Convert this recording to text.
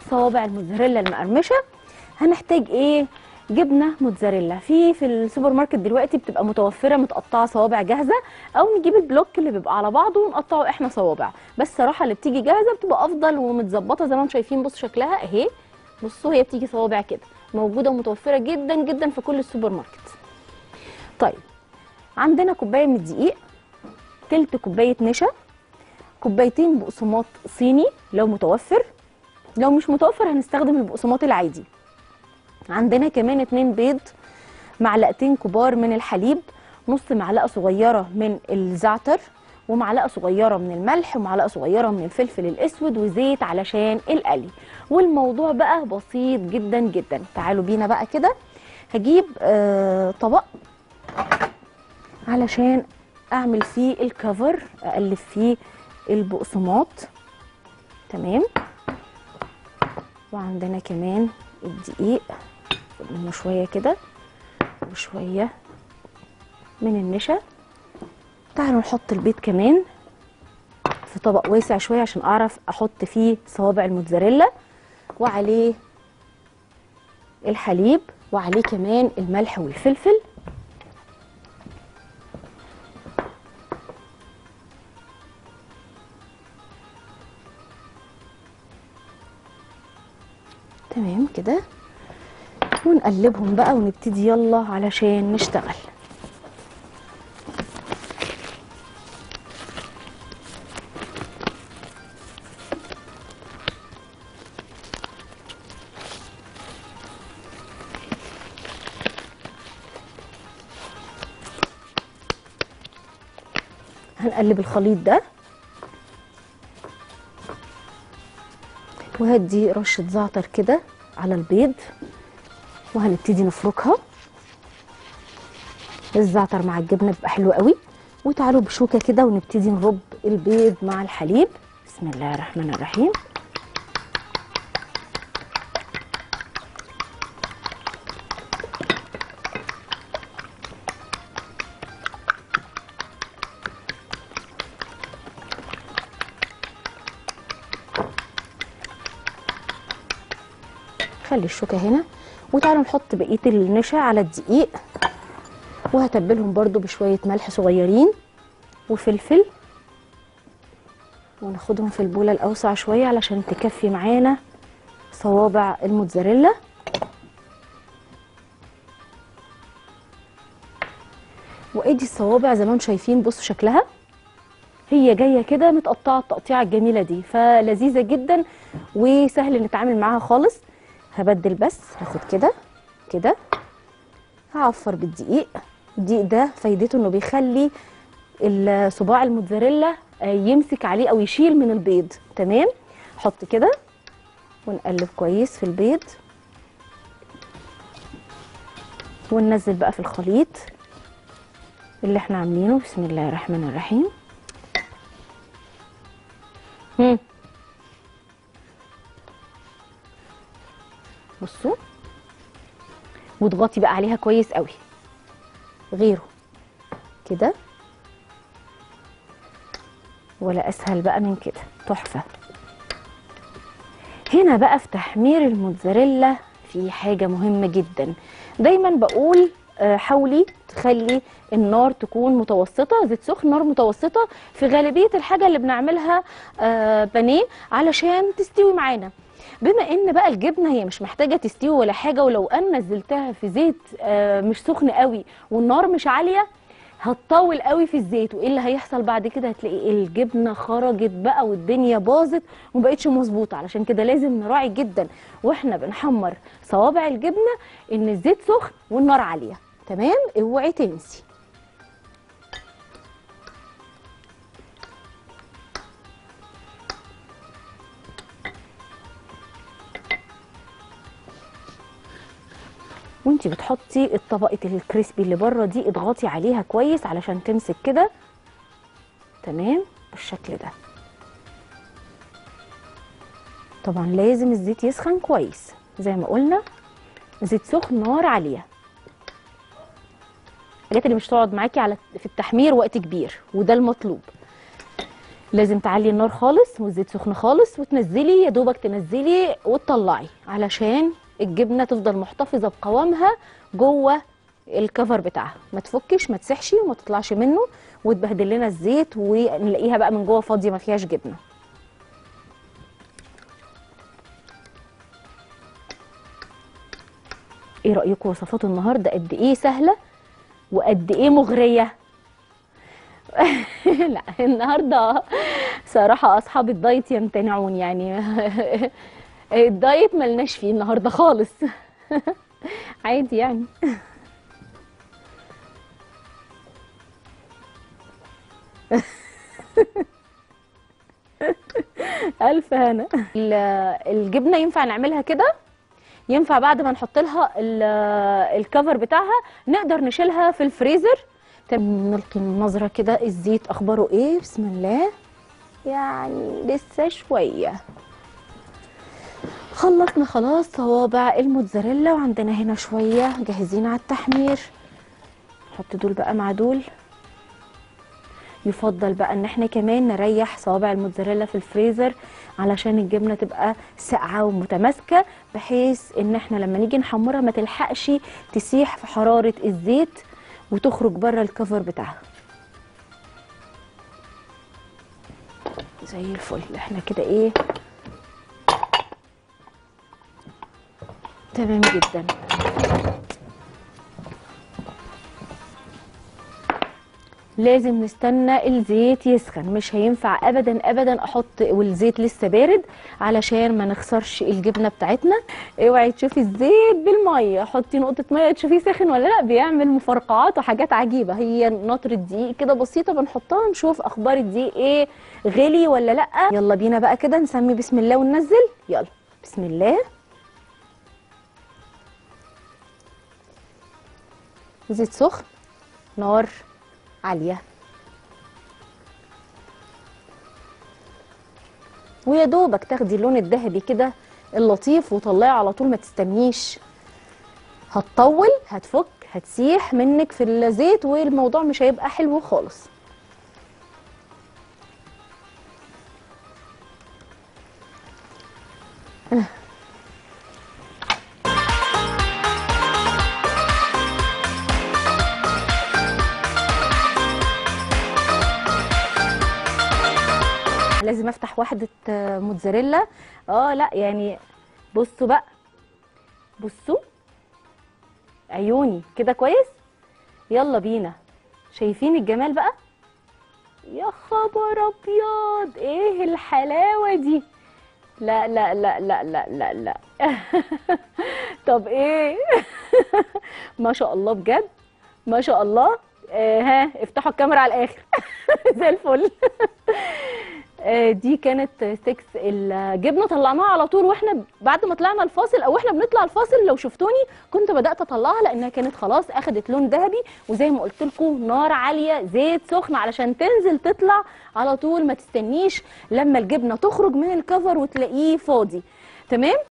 صوابع الموتزاريلا المقرمشه هنحتاج ايه جبنه موتزاريلا في في السوبر ماركت دلوقتي بتبقى متوفره متقطعه صوابع جاهزه او نجيب البلوك اللي بيبقى على بعضه ونقطعه احنا صوابع بس صراحه اللي بتيجي جاهزه بتبقى افضل ومتظبطه زي ما انتم شايفين بصوا شكلها اهي بصوا هي بتيجي صوابع كده موجوده ومتوفره جدا جدا في كل السوبر ماركت طيب عندنا كوبايه من الدقيق تلت كوبايه نشا كوبايتين بقسماط صيني لو متوفر لو مش متوفر هنستخدم البقسماط العادي عندنا كمان اتنين بيض معلقتين كبار من الحليب نص معلقه صغيره من الزعتر ومعلقه صغيره من الملح ومعلقه صغيره من الفلفل الاسود وزيت علشان القلي والموضوع بقى بسيط جدا جدا تعالوا بينا بقى كده هجيب آه طبق علشان اعمل فيه الكفر اقلب فيه البقسماط تمام وعندنا كمان الدقيق منه شويه كده وشويه من النشا تعالوا نحط البيض كمان في طبق واسع شويه عشان اعرف احط فيه صوابع الموتزاريلا وعليه الحليب وعليه كمان الملح والفلفل تمام كده ونقلبهم بقى ونبتدي يلا علشان نشتغل هنقلب الخليط ده وهدي رشة زعتر كده على البيض وهنبتدي نفركها الزعتر مع الجبنة بيبقى حلو قوي وتعالوا بشوكة كده ونبتدي نرب البيض مع الحليب بسم الله الرحمن الرحيم خلي الشوكة هنا وتعالوا نحط بقية النشا على الدقيق وهتبلهم برضو بشوية ملح صغيرين وفلفل وناخدهم في البولة الأوسع شوية علشان تكفي معانا صوابع الموتزاريلا وادي الصوابع زي ما انتم شايفين بصوا شكلها هي جايه كده متقطعه التقطيعه الجميله دي فلذيذه جدا وسهل نتعامل معاها خالص هبدل بس هاخد كده كده هعفر بالدقيق الدقيق ده فايدته انه بيخلي الصباع الموتزاريلا آه، يمسك عليه او يشيل من البيض تمام حط كده ونقلب كويس في البيض وننزل بقى في الخليط اللي احنا عاملينه بسم الله الرحمن الرحيم هم. بصوا واضغطي بقى عليها كويس قوي غيره كده ولا اسهل بقى من كده تحفه هنا بقى في تحمير الموتزاريلا في حاجه مهمه جدا دايما بقول آه، حاولي تخلي النار تكون متوسطه زيت سخن نار متوسطه في غالبيه الحاجه اللي بنعملها آه، بانيه علشان تستوي معانا بما ان بقى الجبنه هي مش محتاجه تستوي ولا حاجه ولو انا نزلتها في زيت آه، مش سخن قوي والنار مش عاليه هتطول قوي في الزيت وايه اللي هيحصل بعد كده هتلاقي الجبنه خرجت بقى والدنيا باظت ومبقتش مظبوطه علشان كده لازم نراعي جدا واحنا بنحمر صوابع الجبنه ان الزيت سخن والنار عاليه تمام اوعي تنسي وانتي بتحطي الطبقه الكريسبي اللي بره دي اضغطي عليها كويس علشان تمسك كده تمام بالشكل ده طبعا لازم الزيت يسخن كويس زي ما قلنا زيت سخن نار عاليه الحاجات اللي مش تقعد معاكي على في التحمير وقت كبير وده المطلوب لازم تعلي النار خالص والزيت سخن خالص وتنزلي يا دوبك تنزلي وتطلعي علشان الجبنه تفضل محتفظه بقوامها جوه الكفر بتاعها ما تفكش ما تسحش وما تطلعش منه وتبهدل لنا الزيت ونلاقيها بقى من جوه فاضيه ما فيهاش جبنه ايه رايكم وصفات النهارده قد ايه سهله وقد ايه مغريه لا النهارده صراحه اصحاب الدايت يمتنعون يعني الدايت ملناش فيه النهارده خالص عادي يعني الف هنا ال- الجبنه ينفع نعملها كده ينفع بعد ما نحط لها ال- الكفر بتاعها نقدر نشيلها في الفريزر طب نلقي نظره كده الزيت اخباره ايه بسم الله يعني لسه شويه خلصنا خلاص صوابع الموتزاريلا وعندنا هنا شويه جاهزين على التحمير نحط دول بقى مع دول يفضل بقى ان احنا كمان نريح صوابع الموتزاريلا في الفريزر علشان الجبنه تبقى ساقعه ومتماسكه بحيث ان احنا لما نيجي نحمرها ما تلحقش تسيح في حراره الزيت وتخرج بره الكفر بتاعها زي الفل احنا كده ايه تمام جدا لازم نستنى الزيت يسخن مش هينفع ابدا ابدا احط والزيت لسه بارد علشان ما نخسرش الجبنه بتاعتنا اوعي تشوفي الزيت بالميه حطي نقطه ميه تشوفيه ساخن ولا لا بيعمل مفرقعات وحاجات عجيبه هي نطره دقيق كده بسيطه بنحطها نشوف اخبار الدقيق ايه غلي ولا لا يلا بينا بقى كده نسمي بسم الله وننزل يلا بسم الله زيت سخن نار عاليه ويا دوبك تاخدي اللون الذهبي كده اللطيف وطلعي على طول ما تستنيش هتطول هتفك هتسيح منك في الزيت والموضوع مش هيبقى حلو خالص لازم افتح واحدة آه، موتزاريلا اه لا يعني بصوا بقى بصوا عيوني كده كويس يلا بينا شايفين الجمال بقى يا خبر ابيض ايه الحلاوة دي لا لا لا لا لا لا لا طب ايه ما شاء الله بجد ما شاء الله آه ها افتحوا الكاميرا على الاخر زي الفل آه، دي كانت 6 الجبنه طلعناها على طول واحنا بعد ما طلعنا الفاصل او احنا بنطلع الفاصل لو شفتوني كنت بدات اطلعها لانها كانت خلاص اخدت لون ذهبي وزي ما قلت لكم نار عاليه زيت سخن علشان تنزل تطلع على طول ما تستنيش لما الجبنه تخرج من الكفر وتلاقيه فاضي تمام